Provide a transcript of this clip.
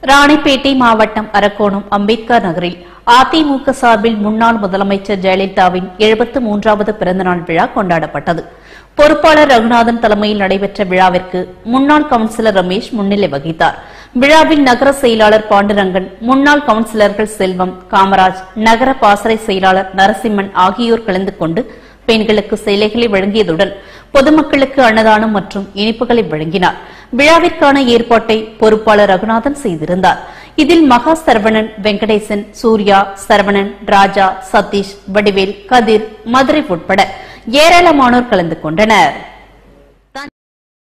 ராணிப்பேட்டை மாவட்டம் அரக்கோணம் அம்பேத்கர் நகரில் அதிமுக சார்பில் முன்னாள் முதலமைச்சர் ஜெயலலிதாவின் எழுபத்து மூன்றாவது பிறந்தநாள் விழா கொண்டாடப்பட்டது பொறுப்பாளர் ரகுநாதன் தலைமையில் நடைபெற்ற விழாவிற்கு முன்னாள் கவுன்சிலர் ரமேஷ் முன்னிலை வகித்தார் விழாவில் நகர செயலாளர் பாண்டுரங்கன் முன்னாள் கவுன்சிலர்கள் செல்வம் காமராஜ் நகர பாசறை செயலாளர் நரசிம்மன் ஆகியோர் கலந்து கொண்டு பெண்களுக்கு சேலைகளை வழங்கியதுடன் பொதுமக்களுக்கு அன்னதானம் மற்றும் இனிப்புகளை வழங்கினார் விழாவிற்கான ஏற்பாட்டை பொறுப்பாளர் ரகுநாதன் செய்திருந்தார் இதில் மகா சரவணன் வெங்கடேசன் சூர்யா சரவணன் ராஜா சதீஷ் வடிவேல் கதிர் மதுரை உட்பட ஏராளமானோர் கலந்து கொண்டனர்